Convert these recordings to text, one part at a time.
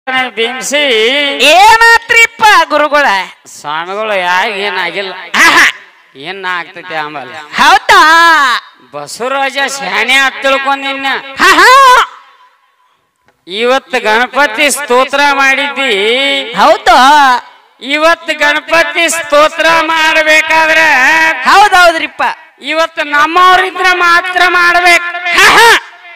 ಭೀಮ್ಸಿ ಏನಾತ್ರಿಪ್ಪ ಗುರುಗಳ ಸ್ವಾಮಿಗಳು ಯಾಗ ಏನಾಗಿಲ್ಲ ಏನ್ ಆಗ್ತೈತಿ ಆಮೇಲೆ ಹೌದಾ ಬಸವರಾಜ ಶಾನೆ ಅಂತ ತಿಳ್ಕೊಂಡಿನ್ನ ಹಾ, ಹಾ. ಇವತ್ತು ಗಣಪತಿ ಸ್ತೋತ್ರ ಮಾಡಿದ್ದಿ ಹೌದಾ ಇವತ್ತು ಗಣಪತಿ ಸ್ತೋತ್ರ ಮಾಡ್ಬೇಕಾದ್ರೆ ಹೌದೌದ್ರಿಪ್ಪ ಇವತ್ತು ನಮ್ಮವ್ರಿದ್ರ ಮಾತ್ರ ಮಾಡ್ಬೇಕು ಹಾ, ಹಾ.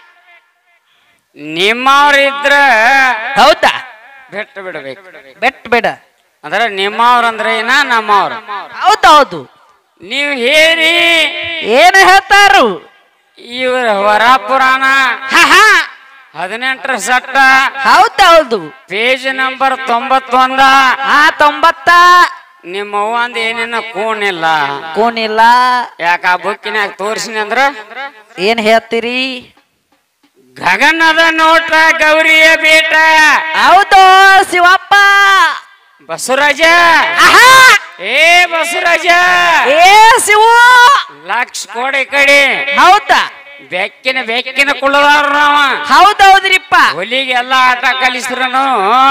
ನಿಮ್ಮವ್ರಿದ್ರ ಹೌದಾ ಬಿಟ್ಟು ಬಿಡ್ಬೇಕು ಬೆಟ್ ಬೇಡ ಅಂದ್ರೆ ನಿಮ್ಮವ್ರ ಅಂದ್ರೆ ಏನ ನಮ್ಮವ್ರ ಹೌದೌದು ನೀವು ಹೇಳಿ ಏನು ಹೇಳ್ತಾರು ಇವ್ರ ಹೊರ ಪುರಾಣ ಹಾ, ಹಾ. ಹದಿನೆಂಟರ ಸಟ್ಟ ಹೌದೌದು ಪೇಜ್ ನಂಬರ್ ತೊಂಬತ್ತೊಂದ ಆ ತೊಂಬತ್ತ ನಿಮ್ಮ ಅವ್ವಂದ ಏನೇನ ಕೂಣಿಲ್ಲ ಕೋನಿಲ್ಲ ಯಾಕ ಆ ಬುಕ್ಕಿನಾಗ ತೋರಿಸಿನಿ ಅಂದ್ರ ಏನ್ ಹೇಳ್ತೀರಿ ಗಗನದ ನೋಟ ಗೌರಿಯ ಬೇಟ ಹೌದು ಶಿವಪ್ಪ ಬಸವರಾಜ ಆಹಾ! ಏ ಬಸವರಾಜ ಏ ಶಿವು ಲಕ್ಷ ಕೋಡಿ ಕಡೆ ಹೌದಾ ಬೆಕ್ಕಿನ ಬೆಕ್ಕಿನ ಕುಳ್ಳದಾರ ನಾವ ಹೌದೌದ್ರಿಪ್ಪ ಹುಲಿಗೆ ಎಲ್ಲಾ ಆಟ ಕಲಿಸ್ರನು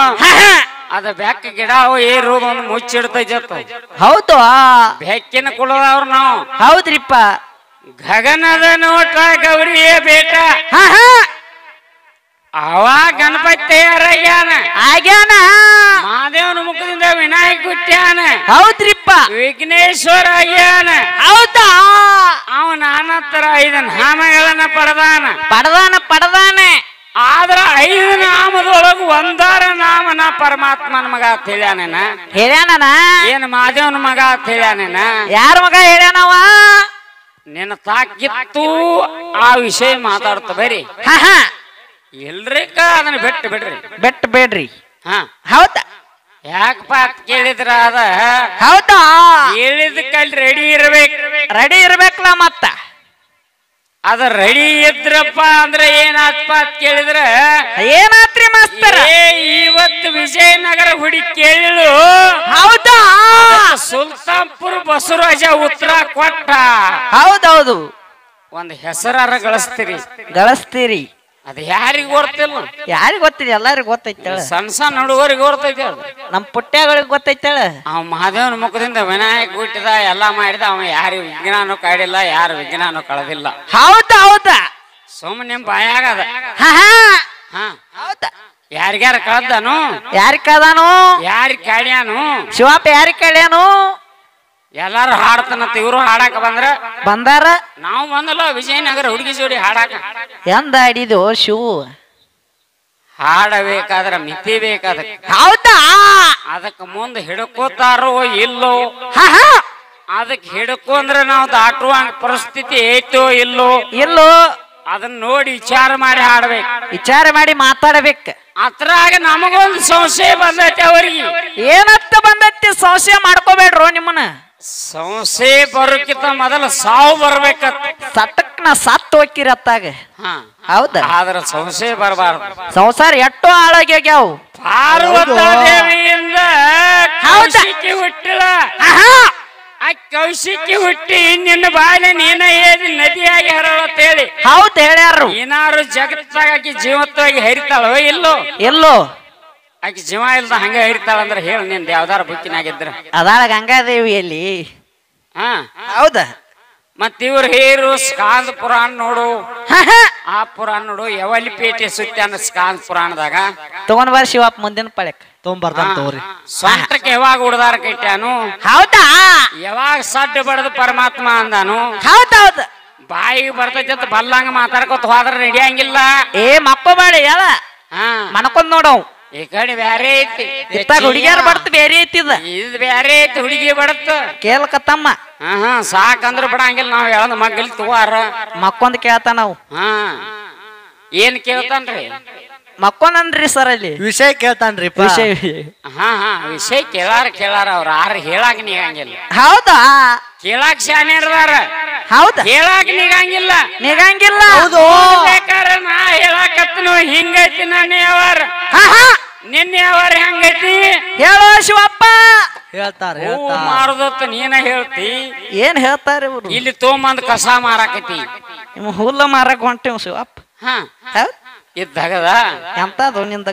ಅದ ಬೆಕ್ಕ ಗಿಡ ಅವು ಏರು ಒಂದು ಮುಚ್ಚಿಡ್ತೈತ ಹೌದು ಬೆಕ್ಕಿನ ಕುಳ್ಳದವ್ರು ನಾವು ಹೌದ್ರಿಪ್ಪ ಗಗನದ ನೋಟ ಗೌರಿಯ ಬೇಟ ಹಾ, ಹಾ. ಅವ ಗಣಪತಿ ತಯಾರಾಗ್ಯಾನ ಆಗ್ಯಾನ ಮಹಾದೇವನ ಮುಖದಿಂದ ವಿನಾಯಕ ಹುಟ್ಟ್ಯಾನ ಹೌದ್ರಿಪ್ಪ ವಿಘ್ನೇಶ್ವರ ಆಗ್ಯಾನ ಹೌದಾ ಅವ ನಾನತ್ತರ ಐದು ನಾಮಗಳನ್ನ ಪಡೆದಾನ ಪಡದಾನ ಪಡದಾನೆ ಆದ್ರ ಐದು ನಾಮದೊಳಗ ಒಂದಾರ ನಾಮ ನಾ ಪರಮಾತ್ಮನ ಮಗ ಅಂತ ಹೇಳ್ಯಾನೇನ ಹೇಳ್ಯಾನ ಏನ್ ಮಹಾದೇವನ ಮಗ ಅಂತ ಹೇಳ್ಯಾನೇನ ಯಾರ ಮಗ ಹೇಳ್ಯಾನವ ನಿನ್ನ ತಾಕಿತ್ತು ಆ ವಿಷಯ ಮಾತಾಡ್ತ ಬರಿ ಹಾ, ಹಾ. ಎಲ್ರಿಕ ಅದನ್ನ ಬಿಟ್ಟು ಬಿಡ್ರಿ ಬೆಟ್ ಬೇಡ್ರಿ ಹಾ ಹೌದಾ ಯಾಕಪ್ಪ ಅಂತ ಕೇಳಿದ್ರ ಅದ ಹೌದಾ ಹೇಳಿದಕ್ಕಲ್ಲಿ ರೆಡಿ ಇರ್ಬೇಕು ರೆಡಿ ಇರ್ಬೇಕಲ್ಲ ಮತ್ತ ಅದ ರೆಡಿ ಇದ್ರಪ್ಪ ಅಂದ್ರೆ ಏನಾತ್ಪ ಅಂತ ಕೇಳಿದ್ರ ಏನಾತ್ರಿ ಮಾಸ್ತರ ಏ ಇವತ್ತು ವಿಜಯನಗರ ಹುಡಿ ಕೇಳಿಳು ಹೌದಾ ಸುಲ್ತಾನ್ಪುರ್ ಬಸವರಾಜ ಉತ್ತರ ಕೊಟ್ಟ ಹೌದೌದು ಒಂದ್ ಹೆಸರಾರ ಗಳಿಸ್ತೀರಿ ಗಳಿಸ್ತೀರಿ ಅದ ಯಾರಿಗ ಗೊತ್ತಿಲ್ಲ ಯಾರಿಗ್ ಗೊತ್ತಿದೆ ಎಲ್ಲಾರಿಗೂ ಗೊತ್ತೈತಳ ಸಣ್ಣ ಸಣ್ಣ ಹುಡುಗರಿಗೆ ಗೊತ್ತೈತಿ ಅದು ನಮ್ ಪುಟ್ಟ್ಯಾಗಳಿಗೆ ಗೊತ್ತೈತಳ ಅವ ಮಹಾದೇವನ ಮುಖದಿಂದ ವಿನಾಯಕ ಹುಟ್ಟಿದ ಎಲ್ಲ ಮಾಡಿದ ಅವ ಯಾರು ವಿಜ್ಞಾನ ಕಾಡಿಲ್ಲ ಯಾರು ವಿಜ್ಞಾನ ಕಳೆದಿಲ್ಲ ಹೌದಾ ಹೌದಾ ಸುಮ್ಮನೆ ನಿಮ್ ಬಾಯಾಗದ ಹಾ ಹಾ ಹಾ ಹೌದಾ ಯಾರಿಗ್ಯಾರ ಕಳ್ದಾನು ಯಾರಿಗ್ ಕದಾನು ಯಾರಿಗ್ ಕಾಡ್ಯಾನು ಶಿವಪ್ಪ ಯಾರಿಗ್ ಕಳ್ಯಾನು ಎಲ್ಲಾರು ಹಾಡ್ತಾನಂತ ಇವರು ಹಾಡಾಕ ಬಂದ್ರ ಬಂದಾರ ನಾವು ಬಂದಲ್ಲ ವಿಜಯನಗರ ಹುಡುಗಿ ಜೋಡಿ ಹಾಡಾಕ ಎಂದ ಹಿಡಿದು ಶಿವು ಹಾಡಬೇಕಾದ್ರ ಮಿತಿ ಬೇಕಾದ ಹೌದಾ ಅದಕ್ಕೆ ಮುಂದೆ ಹಿಡ್ಕೋತಾರೋ ಇಲ್ಲೋ ಹಾ ಹಾ ಅದಕ್ಕೆ ಹಿಡ್ಕೊಂಡ್ರೆ ನಾವು ದಾಟುವ ಪರಿಸ್ಥಿತಿ ಐತೋ ಇಲ್ಲೋ ಇಲ್ಲೋ ಅದನ್ನ ನೋಡಿ ವಿಚಾರ ಮಾಡಿ ಹಾಡ್ಬೇಕು ವಿಚಾರ ಮಾಡಿ ಮಾತಾಡಬೇಕ ಅದ್ರಾಗ ನಮಗೊಂದು ಸಂಶಯ ಬಂದೈತೆ ಅವರಿಗೆ ಏನತ್ತ ಬಂದೈತಿ ಸಂಶಯ ಮಾಡ್ಕೋಬೇಡ್ರೋ ನಿಮ್ಮನ್ನ ಸಂಶಯ ಬರೋಕ್ಕಿಂತ ಮೊದಲ ಸಾವು ಬರ್ಬೇಕತ್ ಸಟಕ್ನ ಸತ್ತು ಹೋಕಿರಿ ಅತ್ತಾಗ ಹಾ ಹೌದಾ ಆದ್ರ ಸಂಶಯ ಬರಬಾರ್ದು ಸಂಸಾರ ಎಷ್ಟೋ ಹಾಳಾಗ್ಯಾವ ಪಾರ್ವತ ದೇವಿಯಿಂದ ಹೌದಾ? ಕೌಶಿಕಿ ಹುಟ್ಟಿಲ್ಲ ಆ ಕೌಶಿಕಿ ಹುಟ್ಟಿ ನಿನ್ನ ಬಾಯಿನ ನೀನ ಏದಿ ನದಿಯಾಗಿ ಹರಳತ್ತೇಳಿ ಹೌದ್ ಹೇಳ್ಯಾರು ಏನಾರು ಜಗತ್ತಾಗ ಆಕಿ ಜೀವತ್ವಾಗಿ ಹರಿತಾಳೋ ಇಲ್ಲೋ ಎಲ್ಲೋ ಆಕಿ ಜೀವ ಇಲ್ದ ಹಂಗ ಹರಿತಾಳ ಅಂದ್ರೆ ಹೇಳಿ ನಿಂದ ಯಾವ್ದಾರ ಬುಕ್ಕಿನಾಗಿದ್ರ ಅದಾಳ ಗಂಗಾದೇವಿಯಲ್ಲಿ ಹಾ ಹೌದಾ ಮತ್ ಇವ್ರ ಹೇರು ಸ್ಕಾಂದ ಪುರಾಣ ನೋಡು ಹಾ, ಹಾ. ಆ ಪುರಾಣ ನೋಡು ಯವಲಿಪೇಟೆ ಸುತ್ತಾನ ಸ್ಕಾಂದ ಪುರಾಣದಾಗ ತಗೊಂಡ್ ಬರ್ ಶಿವಪ್ಪ ಮುಂದಿನ ಪಳಕ್ ತೊಗೊಂಬರ್ತಾನ ತಗೋರಿ ಸ್ವಂತಕ್ಕೆ ಯಾವಾಗ ಉಡ್ದಾರ ಕಟ್ಯಾನು ಹೌದಾ ಯಾವಾಗ ಸಡ್ಡು ಬಡದು ಪರಮಾತ್ಮ ಅಂದಾನು ಹೌದೌದು ಬಾಯಿಗೆ ಬರ್ತೈತಿ ಅಂತ ಬಲ್ಲಂಗ ಮಾತಾಡ್ಕೊತ ಹೋದ್ರ ನಡೆಯಂಗಿಲ್ಲ ಏ ಮಪ್ಪ ಮಾಡಿ ಹೇಳ ಹಾ ಮನ್ಕೊಂಡ್ ನೋಡವ್ ಈ ಕಡೆ ಬ್ಯಾರೆ ಐತಿ ಇತ್ತಾಗ ಹುಡುಗಿಯರ್ ಬರ್ತ ಬೇರೆ ಐತಿದ ಇದು ಬ್ಯಾರೆ ಐತಿ ಹುಡುಗಿ ಬಡತ್ತ ಕೇಳ್ಕತ್ತಮ್ಮ ಹಾ ಹಾ ಸಾಕಂದ್ರ ಬಿಡಂಗಿಲ್ಲ ನಾವ್ ಹೇಳದ್ ಮಗ್ಗಲ್ ತಗೋರ ಮಕ್ಕೊಂದ್ ಕೇಳ್ತಾನ ನಾವು ಹಾ ಏನ್ ಕೇಳ್ತಾನ್ರಿ ಮಕ್ಕೊಂದನ್ರಿ ಸರ್ ಅಲ್ಲಿ ವಿಷಯ ಕೇಳ್ತಾನ್ರಿಪ್ಪ ವಿಷಯ ಹಾ ಹಾ ವಿಷಯ ಕೇಳಾರ ಕೇಳಾರ ಅವ್ರ ಆರ ಹೇಳಾಕ ನೀಗಂಗಿಲ್ಲ ಹೌದಾ ಕೇಳಾಕ್ ಶಾನೆ ಇರ್ದಾರ ಹೌದಾ ಹೇಳಾಕ ನೀಗಂಗಿಲ್ಲ ನಿಗಂಗಿಲ್ಲ ಹೌದು ಬೇಕಾರ ನಾ ಹೇಳಾಕತ್ನು ಹಿಂಗೈತಿ ನನ್ನ ಯಾವಾರ ಹಾ, ಹಾ. ನಿನ್ನ ಯಾವಾರ ಹೆಂಗೈತಿ ಹೇಳೋ ಶಿವಪ್ಪ ಹೇಳ್ತಾರ ಹೂ ಹೇಳ್ತಾರ ಮಾರದತ್ತ ನೀನ ಹೇಳ್ತಿ ಏನ್ ಹೇಳ್ತಾರೆ ಇವ್ರು ಇಲ್ಲಿ ತೊಗೊಂಬಂದ್ ಕಸ ಮಾರಾಕತಿ ನಿಮ್ಮ ಹುಲ್ಲ ಮಾರಕ್ ಹೊಂಟೇವ್ ಶಿವಪ್ಪ ಹಾ ಹೌದ್ ಇದ್ದಾಗದ ಎಂತದು ನಿಂದಗದ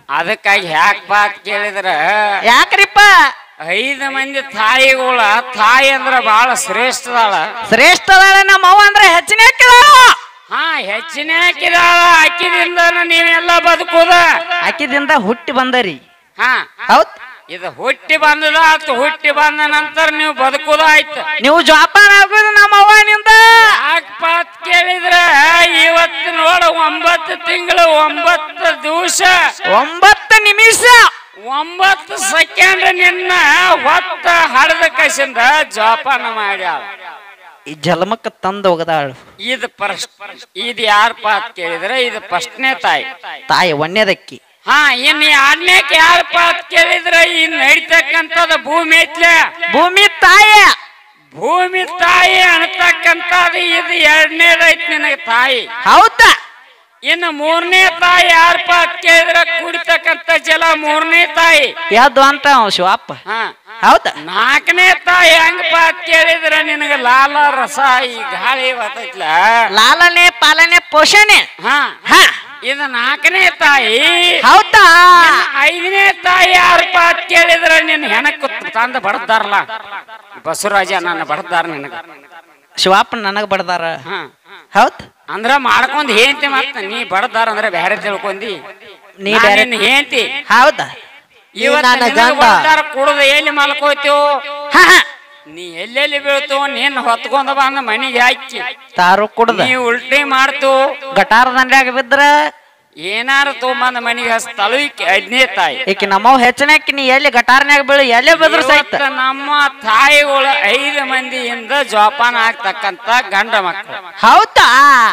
ಅದಕ್ಕಾಗಿ ಯಾಕಪ್ಪ ಅಂತ ಕೇಳಿದ್ರ ಯಾಕ್ರಿಪ್ಪ ಐದು ಮಂದಿ ತಾಯಿಗಳ ತಾಯಿ ಅಂದ್ರ ಬಹಳ ಶ್ರೇಷ್ಠದಾಳ ಶ್ರೇಷ್ಠ ಅದಾಳ ನಮ್ಮ ಅವ್ವ ಅಂದ್ರೆ ಹೆಚ್ಚಿನ ಹಾಕಿದಾಳ ಹಾ ಹೆಚ್ಚಿನ ಹಾಕಿದಾಳ ಹಾಕಿದಿಂದ ನೀವೆಲ್ಲ ಬದುಕುದ ಹಾಕಿದಿಂದ ಹುಟ್ಟಿ ಬಂದರಿ ಹಾ ಹೌದ್ ಇದು ಹುಟ್ಟಿ ಬಂದದ ಆತು ಹುಟ್ಟಿ ಬಂದ ನಂತರ ನೀವು ಬದುಕುದಾಯ್ತು ನೀವು ಜೋಪಾನ ಆಗುದು ನಮ್ಮ ಅವ್ವನಿಂದ ಯಾಕಪ್ಪ ಅಂತ ಕೇಳಿದ್ರ ಇವತ್ತು ನೋಡ ಒಂಬತ್ತು ತಿಂಗಳು ಒಂಬತ್ತು ದಿವಸ ಒಂಬತ್ತು ನಿಮಿಷ ಒಂಬತ್ತು ಸೆಕೆಂಡ್ ನಿನ್ನ ಹೊತ್ತ ಹಡದ ಕಸಿಂದ ಜೋಪಾನ ಮಾಡ್ಯಾಳ ಈ ಜನ್ಮಕ್ಕೆ ತಂದು ಹೋಗದಾಳು ಇದು ಪರಸ್ ಇದು ಯಾರಪ್ಪ ಅಂತ ಕೇಳಿದ್ರೆ ಇದು ಫಸ್ಟ್ನೇ ತಾಯಿ ತಾಯಿ ಒಣ್ಣೆದಕ್ಕಿ ಹಾ ಇನ್ ಎರಡನೇಕ್ ಯಾರಪ್ಪ ಅಂತ ಕೇಳಿದ್ರೆ ಈ ನಡಿತಕ್ಕಂಥದ ಭೂಮಿ ಐತ್ಲೆ ಭೂಮಿ ತಾಯಿ ಭೂಮಿ ತಾಯಿ ಅನ್ನತಕ್ಕಂಥದ್ದು ಇದು ಎರಡನೇದೈತಿ ನಿನಗೆ ತಾಯಿ ಹೌದಾ ಇನ್ನು ಮೂರನೇ ತಾಯಿ ಯಾರಪ್ಪ ಅಂತ ಕೇಳಿದ್ರೆ ಕುಡಿತಕ್ಕಂಥ ಜಲ ಮೂರನೇ ತಾಯಿ ಯಾವ್ದು ಅಂತ ಅವ ಶಿವಪ್ಪ ಹಾ ಹೌದಾ ನಾಲ್ಕನೇ ತಾಯಿ ಹೆಂಗಪ್ಪ ಅಂತ ಕೇಳಿದ್ರೆ ನಿನಗೆ ಲಾಲ ರಸ ಈ ಗಾಳಿ ಬರ್ತೈತ್ಲ ಲಾಲನೆ ಪಾಲನೆ ಪೋಷಣೆ ಹಾ ಹಾ ಇದು ನಾಲ್ಕನೇ ತಾಯಿ ಹೌದಾ ಐದನೇ ತಾಯಿ ಯಾರಪ್ಪ ಅಂತ ಕೇಳಿದ್ರೆ ನಿನ್ನ ಹೆಣಕ್ಕೆ ತಂದು ಬಡದಾರಲ್ಲ ಬಸವರಾಜ ನನ್ನ ಬಡದಾರ ನಿನಗ ಶಿವಪ್ಪ ನನಗ್ ಬಡ್ದಾರ ಹಾ ಹೌದ್ ಅಂದ್ರ ಮಾಡ್ಕೊಂಡ್ ಹೇಂತಿ ಮತ್ತ ನೀ ಬಡದಾರ ಅಂದ್ರೆ ಬ್ಯಾರೆ ತಿಳ್ಕೊಂಡಿ ನೀ ನೀ ಬ್ಯಾರೆ- ಬೇರೆ ಹೇಂತಿ ಹೌದಾ ಇವತ್ತು ನನ್ನ ನಿನಗ ಗಂಡ. ಬಡದಾರ ಕುಡ್ದು ಎಲ್ಲಿ ಮಲ್ಕೋತೀವೋ ಹಾ ಹಾ ನೀ ಎಲ್ಲೆಲ್ಲಿ ಬೀಳ್ತು ನೀನ್ ಹೊತ್ಕೊಂಡ ಬಂದ ಮನಿಗೆ ಹಾಕಿ ತಾರು ಕುಡ್ದ ನೀ ಉಲ್ಟಿ ಮಾಡ್ತು ಗಟಾರ ದಂಡ್ಯಾಗ ಬಿದ್ರ ಏನಾರು ತೊಗೊಂಬಂದ ಮನಿಗೆ ಹಸ್ತಳು ಈಕಿ ಐದನೇ ತಾಯಿ ಈಕಿ ನಮ್ಮವ್ ಹೆಚ್ಚಿನಕ್ಕಿ ನೀ ಎಲ್ಲಿ ಗಟಾರ್ನ್ಯಾಗ ಬೀಳು ಎಲ್ಲೇ ಬಿದ್ರು ಸಹಿತ ಇವತ್ತು ನಮ್ಮ ತಾಯಿಗಳು ಐದು ಮಂದಿಯಿಂದ ಜೋಪಾನ ಆಗ್ತಕ್ಕಂತ ಗಂಡ ಮಕ್ಕಳು ಹೌದಾ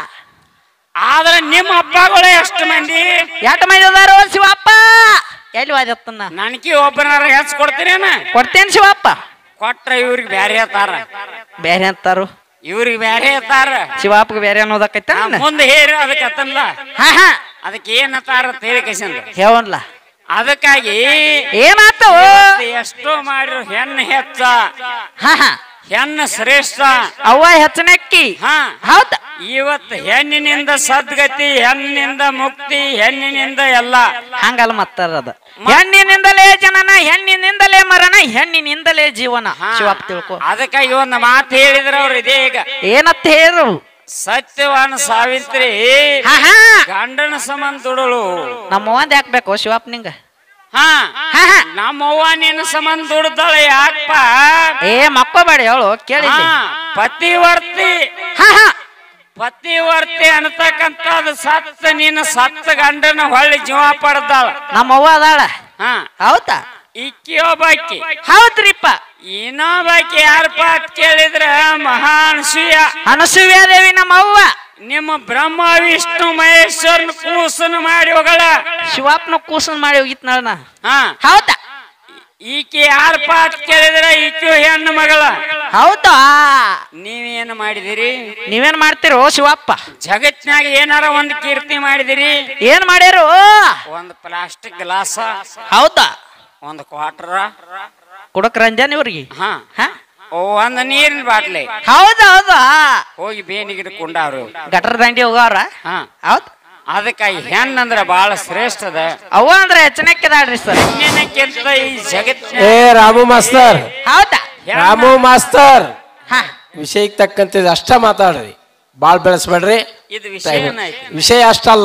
ಆದ್ರೆ ನಿಮ್ಮ ಹಬ್ಬಗಳು ಎಷ್ಟು ಮಂದಿ ಎಟ್ ಮಂದಿ ಅದಾರೋ ಶಿವಪ್ಪ ಎಲ್ಲಿ ವಾದತ್ತನ್ನ ನನಗೆ ಒಬ್ಬನಾರ ಹೆಚ್ಚು ಕೊಡ್ತೀರೇನ ಕೊಡ್ತೇನೆ ಶಿವಪ್ಪ ಕೊಟ್ರ ಇವ್ರಿಗೆ ಬ್ಯಾರೆ ಹೇಳ್ತಾರ ಬೇರೆ ಅಂತಾರು ಇವ್ರಿಗೆ ಬ್ಯಾರೆ ಹೇಳ್ತಾರ ಶಿವಪ್ಪಗೆ ಬೇರೆ ಅನ್ನೋದಕ್ಕೈತ ನಾ ಮುಂದೆ ಹೇಳಿ ಅದಕ್ಕೆ ಅತ್ತಲ್ಲ ಹಾ ಹಾ ಅದಕ್ಕೆ ಏನ್ ಹತ್ತಾರ ಅಂತ ಹೇಳಿ ಕಸಿಂದ ಹೇವನ್ಲ ಅದಕ್ಕಾಗಿ ಏನಾತು ಎಷ್ಟೋ ಮಾಡಿರು ಹೆಣ್ಣು ಹೆಚ್ಚ ಹಾ ಹಾ ಹೆಣ್ಣು ಶ್ರೇಷ್ಠ ಅವ್ವ ಹೆಚ್ಚಿನಕ್ಕಿ ಹಾ ಹೌದಾ ಇವತ್ತು ಹೆಣ್ಣಿನಿಂದ ಸದ್ಗತಿ ಹೆಣ್ಣಿನಿಂದ ಮುಕ್ತಿ ಹೆಣ್ಣಿನಿಂದ ಎಲ್ಲ ಹಂಗಲ್ಲ ಮತ್ತಾರದ ಹೆಣ್ಣಿನಿಂದಲೇ ಜನನ ಹೆಣ್ಣಿನಿಂದಲೇ ಮರಣ ಹೆಣ್ಣಿನಿಂದಲೇ ಜೀವನ ಹಾ. ಶಿವಪ್ಪ ತಿಳ್ಕೊ ಅದಕ್ಕಾಗಿ ಒಂದು ಮಾತು ಹೇಳಿದ್ರ ಅವ್ರು ಇದೇ ಈಗ ಏನತ್ತ ಹೇಳು ಸತ್ಯವಾನ ಸಾವಿತ್ರಿ ಹಾ ಹಾ ಗಂಡನ ಸಂಬಂಧ ದುಡಳು ನಮ್ಮ ಒಂದ್ ಹಾಕ್ಬೇಕು ಶಿವಪ್ಪ ನಿಂಗ ಹಾ ಹಾ ಹಾ ನಮ್ಮವ್ವ ನಿನ್ನ ಸಂಬಂಧ ದುಡ್ದಾಳೆ ಯಾಕಪ್ಪ ಏ ಮಕ್ಕೋಬೇಡಿ ಹೇಳು ಕೇಳಿ ಹಾ, ಪತಿವರ್ತಿ ಹಾ ಹಾ ಪತಿವರ್ತಿ ಅನ್ನತಕ್ಕಂಥದ್ದು ಸತ್ತ ನೀನು ಸತ್ತ ಗಂಡನ ಹೊಳ್ಳಿ ಜೀವ ಪಡೆದಾಳ ನಮ್ಮ ಅವ್ವ ಅದಾಳ ಹಾ ಹೌದಾ ಇಕ್ಕಿ ಒಬ್ಬಾಕಿ ಹೌದ್ರಿಪ್ಪ ಇನ್ನೊಬ್ಬಾಕಿ ಯಾರಪ್ಪ ಅಂತ ಕೇಳಿದ್ರ ಮಹಾನ್ಸಿಯ ಅನಸೂಯಾದೇವಿ ನಮ್ಮ ಅವ್ವ ನಿಮ್ಮ ಬ್ರಹ್ಮ ವಿಷ್ಣು ಮಹೇಶ್ವರನ ಕೂಸನ್ನು ಮಾಡಿ ಹೋಗಳ ಶಿವಪ್ಪನ ಕೂಸನ್ ಮಾಡಿ ಹೋಗಿತ್ ನಾ ಹಾ ಹೌದಾ ಈಕೆ ಯಾರಪ್ಪ ಅಂತ ಕೇಳಿದ್ರ ಈಕೆ ಹೆಣ್ಣು ಮಗಳ ಹೌದಾ ನೀವೇನು ಮಾಡಿದಿರಿ ನೀವೇನ್ ಮಾಡ್ತೀರೋ ಶಿವಪ್ಪ ಜಗತ್ನಾಗ ಏನಾರ ಒಂದು ಕೀರ್ತಿ ಮಾಡಿದಿರಿ ಏನ್ ಮಾಡ್ಯಾರು ಒಂದು ಪ್ಲಾಸ್ಟಿಕ್ ಗ್ಲಾಸ ಹೌದಾ ಒಂದು ಕ್ವಾರ್ಟರ್ ಕುಡಕ್ ರಂಜನ್ ಇವ್ರಿಗೆ ಹಾ ಹಾ ಒಂದು ನೀರಿನ ಬಾಟ್ಲಿ ಹೌದಾ ಹೌದಾ ಹೋಗಿ ಬೇನಿಗಿಡ ಕುಂಡಾರು ಗಟರ್ ದಂಡಿ ಹೋಗವ್ರ ಹಾ ಹೌದ್ ಅದಕ್ಕಾಗಿ ಹೆಣ್ಣಂದ್ರ ಬಹಳ ಶ್ರೇಷ್ಠದ ಅವ್ವ ಅಂದ್ರೆ ಹೆಚ್ಚನಕ್ಕಿದಾಳ್ರಿ ಸರ್ ಹೆಣ್ಣಿನಕ್ಕಿಂತ ಈ ಜಗತ್ತಿನ ಏ ರಾಮು ಮಾಸ್ತರ್ ಹೌದಾ ರಾಮು ಮಾಸ್ತರ್ ಹಾ ವಿಷಯಕ್ಕೆ ತಕ್ಕಂತೆ ಇದು ಅಷ್ಟ ಮಾತಾಡ್ರಿ ಬಾಳ್ ಬೆಳೆಸ್ಬೇಡ್ರಿ ಇದು ವಿಷಯ ಏನಾಯ್ತು ವಿಷಯ ಅಷ್ಟಲ್ಲ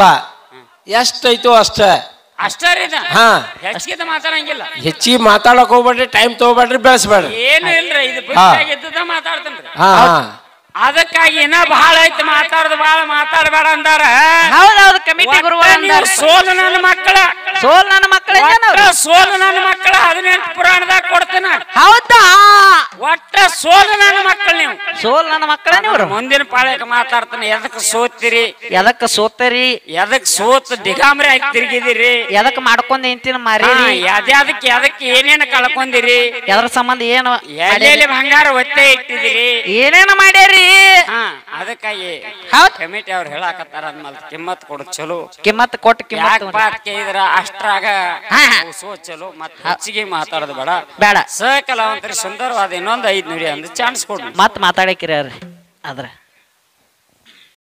ಎಷ್ಟೈತೋ ಅಷ್ಟ ಅಷ್ಟೇ ಇದು ಹಾ ಹೆಚ್ಚಿಗೆ ಮಾತಾಡಂಗಿಲ್ಲ ಹೆಚ್ಚಿಗೆ ಮಾತಾಡಕ್ ಹೋಗ್ಬೇಡ್ರಿ ಟೈಮ್ ತಗೋಬೇಡ್ರಿ ಬೆಳೆಸ್ಬೇಡ್ರಿ ಏನು ಇಲ್ರಿ ಇದು ಹಾ. ಬಿದ್ದಾಗಿದ್ದದ ಮಾತಾಡ್ತೇನ್ರಿ ಹಾ ಹಾ ಅದಕ್ಕಾಗಿ ಇನ್ನ ಬಹಳ ಐತಿ ಮಾತಾಡೋದು ಬಹಳ ಮಾತಾಡಬೇಡ ಅಂದಾರ ಹೌದೌದು ಕಮಿಟಿ ಒಟ್ಟ ಗುರುಗಳು ನೀವು ಅಂದಾರ. ಸೋಲು ನನ್ನ ಮಕ್ಕಳ ಸೋಲ್ ನನ್ನ ಮಕ್ಕಳಿಂದ ಒಟ್ಟ ಸೋಲು ನನ್ನ ಮಕ್ಕಳ ಹದಿನೆಂಟು ಪುರಾಣದಾಗ ಕೊಡ್ತೇನ ಹೌದಾ ಒಟ್ಟ ಸೋಲು ನನ್ನ ಮಕ್ಕಳು ನೀವು ಸೋಲ್ ನನ್ನ ಮಕ್ಕಳ ನೀವ್ರು ಮುಂದಿನ ಪಾಳ್ಯಕ್ಕೆ ಮಾತಾಡ್ತಾನೆ ಎದಕ್ ಸೋತಿರಿ ಎದಕ್ಕ ಸೋತರಿ ಎದಕ್ ಸೋತ್ ದಿಗಾಮ್ರಿ ಆಗಿ ತಿರುಗಿದಿರಿ ಎದಕ್ ಮಾಡ್ಕೊಂಡ್ ಇಂತಿನ ಮಾರಿ ಯಾವ್ದ್ಯಾವ್ದಕ್ಕೆ ಎದಕ್ಕೆ ಏನೇನು ಕಳ್ಕೊಂಡಿರಿ ಎದ್ರ ಸಂಬಂಧ ಏನು ಎಲ್ಲೆಲ್ಲಿ ಬಂಗಾರ ಒತ್ತೆ ಇಟ್ಟಿದಿರಿ ಏನೇನ ಮಾಡ್ಯಾರಿ ಹಾ ಅದಕ್ಕಾಗಿ ಹೌದ್ ಕಮಿಟಿ ಅವ್ರು ಹೇಳಾಕತ್ತಾರ ಅದ್ಮೇಲೆ ಕಿಮ್ಮತ್ ಕೊಡು ಚಲೋ ಕಿಮ್ಮತ್ ಕೊಟ್ಟು ಕಿಮ್ಮತ್ ಯಾಕಪ್ಪ ಅಂತ ಕೇಳಿದ್ರ ಅಷ್ಟ್ರಾಗ ಹಾ, ಹಾ. ಸೋ ಚಲೋ ಮತ್ ಹೆಚ್ಚಿಗೆ ಮಾತಾಡೋದು ಬೇಡ ಬೇಡ ಸಕಲಾವಂತರಿ ಸುಂದರವಾದ ಇನ್ನೊಂದು ಐದ್ ನುಡಿ ಅಂದ್ ಚಾನ್ಸ್ ಕೊಡ್ರಿ ಮತ್ ಮಾತಾಡಕಿರ ಅದ್ರ